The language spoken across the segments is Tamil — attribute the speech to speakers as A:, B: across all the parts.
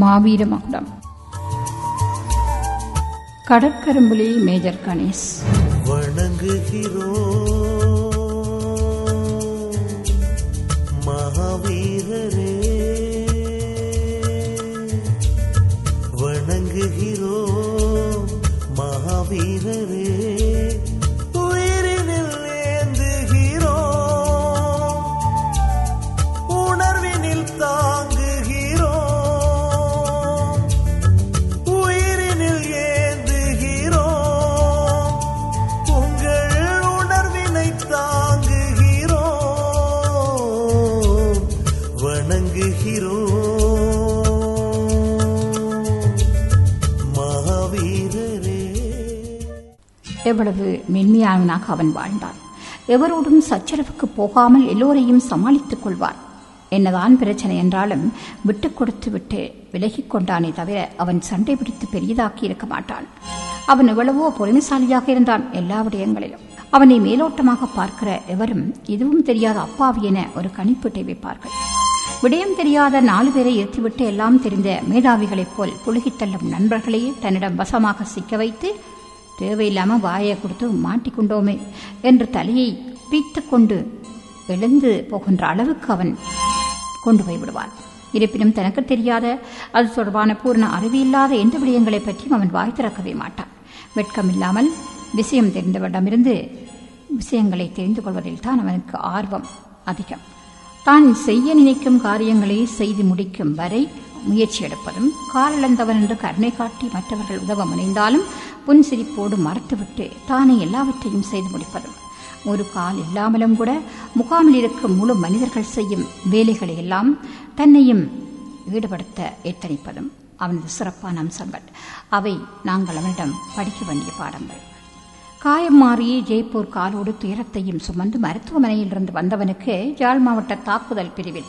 A: மாவீர மகுடம் கடற்கரும்புலி மேஜர் கணேஷ்
B: வணங்குகிறோம் மகாவீரரே வணங்குகிறோம் மகாவீரரே உயிரினில் ஏந்துகிறோம் உணர்வினில் தாங்குகிறோம் உயிரினில் ஏந்துகிறோம் உங்கள் உணர்வினை தாங்குகிறோம் வணங்குகிறோம் மகாவீரரே
A: எவ்வளவு மென்மையானவனாக அவன் வாழ்ந்தான் எவரோடும் சச்சரவுக்கு போகாமல் எல்லோரையும் சமாளித்துக் கொள்வான் என்னதான் பிரச்சனை என்றாலும் விட்டுக் கொடுத்து விட்டு விலகிக் கொண்டானே தவிர அவன் சண்டை பிடித்து பெரியதாக்கி இருக்க மாட்டான் அவன் எவ்வளவோ பொறுமைசாலியாக இருந்தான் எல்லா விடயங்களிலும் அவனை மேலோட்டமாக பார்க்கிற எவரும் எதுவும் தெரியாத அப்பாவி என ஒரு கணிப்பீட்டை வைப்பார்கள் விடயம் தெரியாத நாலு பேரை ஏற்றிவிட்டு எல்லாம் தெரிந்த மேதாவிகளைப் போல் புழுகித் தள்ளும் நண்பர்களையே தன்னிடம் வசமாக சிக்க வைத்து தேவையில்லாம வாயை கொடுத்து மாட்டிக்கொண்டோமே என்று தலையை பீத்துக் கொண்டு எழுந்து போகின்ற அளவுக்கு அவன் கொண்டு போய் விடுவான் இருப்பினும் தனக்கு தெரியாத அது தொடர்பான பூர்ண அறிவில்லாத எந்த விடயங்களை பற்றியும் அவன் வாய் திறக்கவே மாட்டான் வெட்கமில்லாமல் விஷயம் தெரிந்தவரிடமிருந்து விஷயங்களை தெரிந்து கொள்வதில் தான் அவனுக்கு ஆர்வம் அதிகம் தான் செய்ய நினைக்கும் காரியங்களை செய்து முடிக்கும் வரை முயற்சி எடுப்பதும் காலிழந்தவன் என்று கருணை காட்டி மற்றவர்கள் உதவ முனைந்தாலும் புன்சிரிப்போடு மறுத்துவிட்டு தானே எல்லாவற்றையும் செய்து முடிப்பதும் ஒரு கால் இல்லாமலும் கூட முகாமில் இருக்கும் முழு மனிதர்கள் செய்யும் வேலைகளை எல்லாம் தன்னையும் ஈடுபடுத்த எத்தனிப்பதும் அவனது சிறப்பான அம்சங்கள் அவை நாங்கள் அவனிடம் படிக்க வேண்டிய பாடங்கள் காயம் மாறிய ஜெய்ப்பூர் காலோடு துயரத்தையும் சுமந்து மருத்துவமனையிலிருந்து வந்தவனுக்கு யாழ் மாவட்ட தாக்குதல் பிரிவில்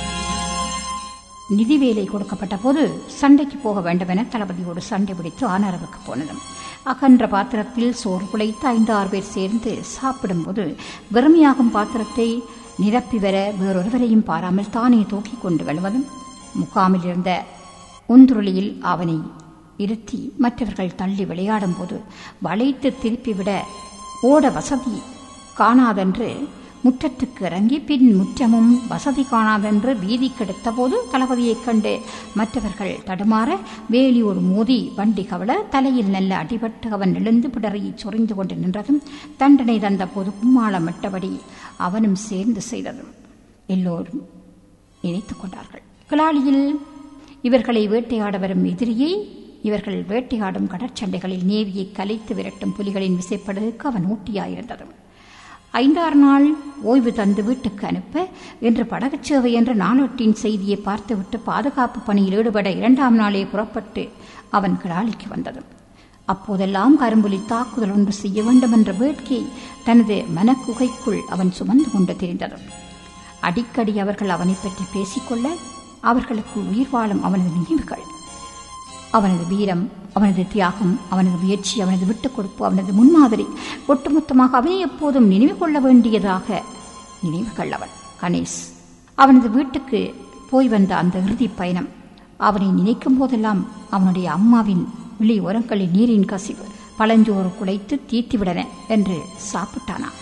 A: நிதி வேலை கொடுக்கப்பட்ட போது சண்டைக்கு போக வேண்டுமென தளபதியோடு சண்டை பிடித்து ஆனரவுக்கு போனதும் அகன்ற பாத்திரத்தில் சோறு குலைத்து ஐந்து ஆறு பேர் சேர்ந்து சாப்பிடும்போது வெறுமையாகும் பாத்திரத்தை நிரப்பி வர வேறொருவரையும் பாராமல் தானே தூக்கிக் கொண்டு வெல்வதும் முகாமில் இருந்த உந்துருளியில் அவனை இருத்தி மற்றவர்கள் தள்ளி விளையாடும் போது வளைத்து திருப்பிவிட ஓட வசதி காணாதென்று முற்றத்துக்கு இறங்கி பின் முற்றமும் வசதி காணாதென்று வீதி கெடுத்த போது தளபதியைக் கண்டு மற்றவர்கள் தடுமாற வேலியோடு மோதி வண்டி கவல தலையில் நல்ல அடிபட்டு அவன் எழுந்து பிடறி சொரிந்து கொண்டு நின்றதும் தண்டனை தந்த போது கும்மாளமிட்டபடி அவனும் சேர்ந்து செய்ததும் எல்லோரும் நினைத்துக் கொண்டார்கள் கிளாலியில் இவர்களை வேட்டையாட வரும் எதிரியை இவர்கள் வேட்டையாடும் கடற்சண்டைகளில் நேவியை கலைத்து விரட்டும் புலிகளின் விசைப்படுவதற்கு அவன் ஊட்டியாயிருந்ததும் ஐந்தாறு நாள் ஓய்வு தந்து வீட்டுக்கு அனுப்ப இன்று படகுச் சேவை என்ற நாளொட்டின் செய்தியை பார்த்துவிட்டு பாதுகாப்பு பணியில் ஈடுபட இரண்டாம் நாளே புறப்பட்டு அவன் கிடாலிக்கு வந்ததும் அப்போதெல்லாம் கரும்புலி தாக்குதல் ஒன்று செய்ய வேண்டும் என்ற வேட்கையை தனது மனக்குகைக்குள் அவன் சுமந்து கொண்டு தெரிந்ததும் அடிக்கடி அவர்கள் அவனை பற்றி பேசிக்கொள்ள அவர்களுக்கு உயிர் வாழும் அவனது நினைவுகள் அவனது வீரம் அவனது தியாகம் அவனது முயற்சி அவனது விட்டுக் கொடுப்பு அவனது முன்மாதிரி ஒட்டுமொத்தமாக அவனை எப்போதும் நினைவு கொள்ள வேண்டியதாக நினைவுகள் அவன் கணேஷ் அவனது வீட்டுக்கு போய் வந்த அந்த இறுதி பயணம் அவனை நினைக்கும் போதெல்லாம் அவனுடைய அம்மாவின் விழி ஓரங்களில் நீரின் கசிவு பழஞ்சோறு குலைத்து தீர்த்திவிடன என்று சாப்பிட்டானாம்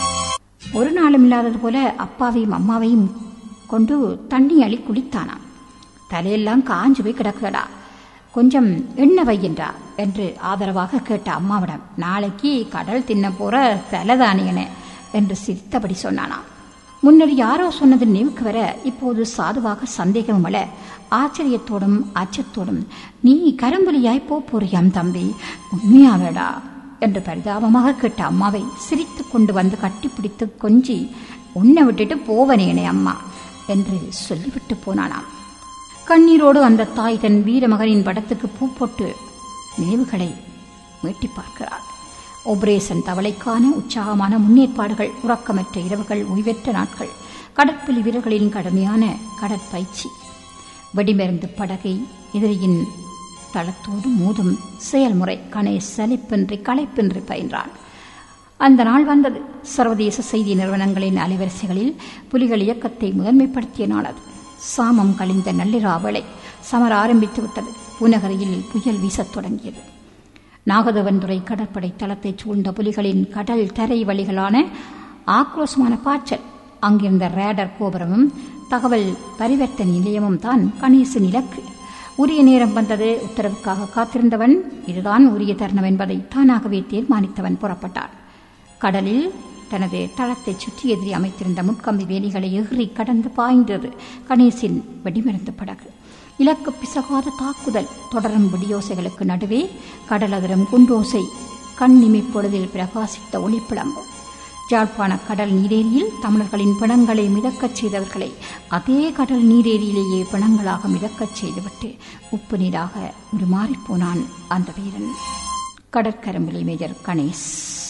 A: ஒரு நாளும் இல்லாதது போல அப்பாவையும் அம்மாவையும் கொண்டு தண்ணி அள்ளி குளித்தானாம் தலையெல்லாம் காஞ்சு போய் கிடக்குடா கொஞ்சம் எண்ணெய் வையின்றா என்று ஆதரவாக கேட்ட அம்மாவிடம் நாளைக்கு கடல் தின்ன போற தலைதானியனே என்று சிரித்தபடி சொன்னானாம் முன்னர் யாரோ சொன்னது நினைவுக்கு வர இப்போது சாதுவாக சந்தேகம் வள ஆச்சரியத்தோடும் அச்சத்தோடும் நீ கரும்புலியாய் போ போறியாம் தம்பி உண்மையாவேடா என்று பரிதாபமாக கேட்ட அம்மாவை சிரித்து கொண்டு வந்து கட்டிப்பிடித்து கொஞ்சி உன்னை விட்டுட்டு போவனேனே அம்மா என்று சொல்லிவிட்டு போனானாம் கண்ணீரோடு அந்த தாய் தன் வீரமகனின் படத்துக்கு பூ போட்டு நினைவுகளை மீட்டி பார்க்கிறார் ஆபரேஷன் தவளைக்கான உற்சாகமான முன்னேற்பாடுகள் உறக்கமற்ற இரவுகள் ஓய்வற்ற நாட்கள் கடற்புலி வீரர்களின் கடுமையான கடற்பயிற்சி வெடிமருந்து படகை எதிரியின் தளத்தோடு மோதும் செயல்முறை கணேஷ் சலிப்பின்றி களைப்பின்றி பயின்றான் அந்த நாள் வந்தது சர்வதேச செய்தி நிறுவனங்களின் அலைவரிசைகளில் புலிகள் இயக்கத்தை முதன்மைப்படுத்திய நாள் அது சாமம் கழிந்த நள்ளிரா வேளை சமர ஆரம்பித்து விட்டது பூநகரியில் புயல் வீசத் தொடங்கியது நாகதவன்துறை கடற்படை தளத்தை சூழ்ந்த புலிகளின் கடல் தரை வழிகளான ஆக்ரோஷமான பாய்ச்சல் அங்கிருந்த ரேடர் கோபுரமும் தகவல் பரிவர்த்தனை நிலையமும் தான் கணேசன் இலக்கு உரிய நேரம் வந்தது உத்தரவுக்காக காத்திருந்தவன் இதுதான் உரிய தருணம் என்பதை தானாகவே தீர்மானித்தவன் புறப்பட்டான் கடலில் தனது தளத்தை சுற்றி எதிரி அமைத்திருந்த முட்கம்பி வேலிகளை எகிறி கடந்து பாய்ந்தது கணேசின் வெடிமருந்து படகு இலக்கு பிசகாத தாக்குதல் தொடரும் வெடியோசைகளுக்கு நடுவே கடலகரம் குண்டோசை கண்ணிமைப் பொழுதில் பிரகாசித்த ஒளிப்பிளம்பு யாழ்ப்பாண கடல் நீரேரியில் தமிழர்களின் பிணங்களை மிதக்கச் செய்தவர்களை அதே கடல் நீரேரியிலேயே பிணங்களாக மிதக்கச் செய்துவிட்டு உப்பு நீராக உருமாறிப் போனான் அந்த வீரன் கடற்கரம்பிலி மேஜர் கணேஷ்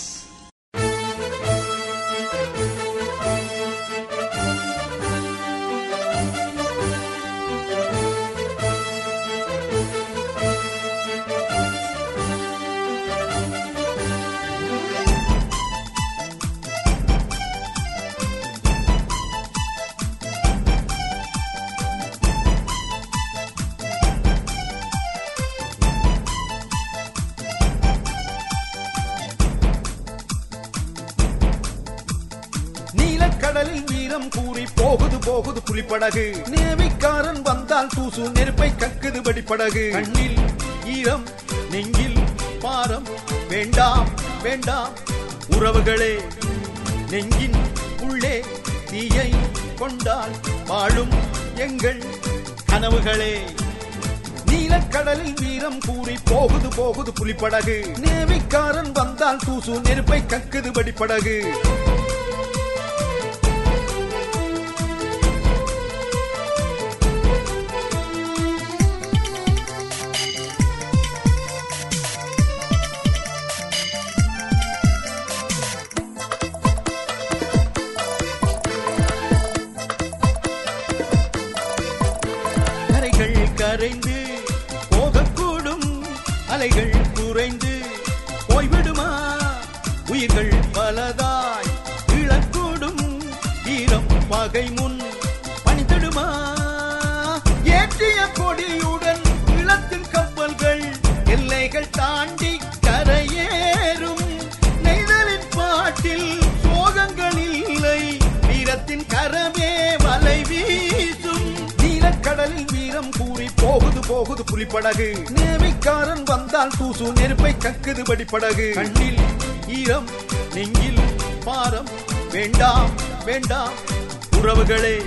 C: நீலக்கடலில் வீரம் கூறி போகுது போகுது புலிப்படகு நேவிக்காரன் வந்தால் தூசு நெருப்பை கக்குது வெடிப்படகு கண்ணில் ஈரம் நெஞ்சில் பாரம் வேண்டாம் வேண்டாம் உறவுகளே நெஞ்சின் உள்ளே தீயை கொண்டால் வாழும் எங்கள் கனவுகளே நீலக்கடலில் வீரம் கூறி போகுது போகுது புலிப்படகு நேவிக்காரன் வந்தால் தூசு நெருப்பை கக்குது வெடிப்படகு கரைகள் கரைந்து போகக்கூடும் அலைகள் குறைந்து போய்விடுமா உயிர்கள் பலதாய் இழக்கூடும் ஈரம் பகை முன் பணித்திடுமா ஏற்றிய கொடியுடன் இளத்தின் கப்பல்கள் எல்லைகள் தாண்டி கரையேறும் நெய்தலின் பாட்டில் சோகங்கள் இல்லை வீரத்தின் கரமே வலை வீசும் நீலக்கடலில் வீரம் கூறி போகுது போகுது புலிப்படகு நேவிக்காரன் வந்தால் தூசு நெருப்பை கக்குது வெடிப்படகு கண்ணில் ஈரம் நெஞ்சில் பாரம் வேண்டாம் வேண்டாம் உறவுகளே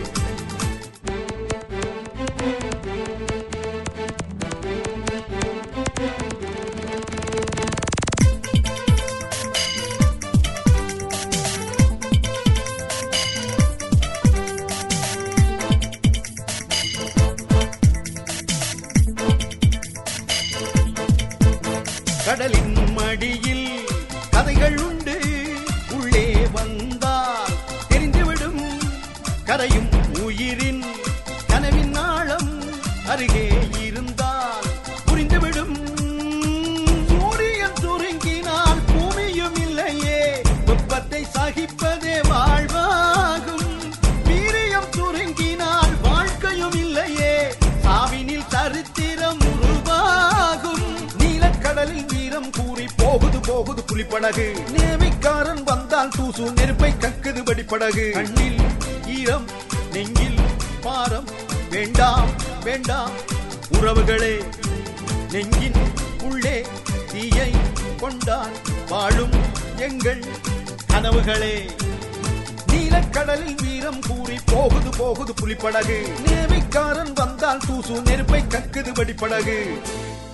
C: கடலின் மடியில் கதைகள் உண்டு உள்ளே வந்தால் தெரிந்துவிடும் கரையும் உயிரின் கனவின் ஆழம் அருகே இருந்தால் புரிந்துவிடும் சூரியன் சுருங்கினால் பூமியும் இல்லையே வெப்பத்தை சகிப்பதே வாழ்வாகும் வீரியம் சுருங்கினால் வாழ்க்கையும் இல்லையே சாவினில் சரித்திரம் உருவாகும் நீலக்கடலில் வீரம் கூறி போகுது போகுது புலிப்படகு நேவிக்காரன் வந்தால் தூசு நெருப்பை கக்குது வெடிப்படகு கண்ணில் ஈரம் நெஞ்சில் பாரம் வேண்டாம் வேண்டாம் உறவுகளே நெஞ்சின் உள்ளே தீயை கொண்டால் வாழும் எங்கள் கனவுகளே நீலக்கடலில் வீரம் கூறி போகுது போகுது புலிப்படகு நேவிக்காரன் வந்தால் தூசு நெருப்பை கக்குது வெடிப்படகு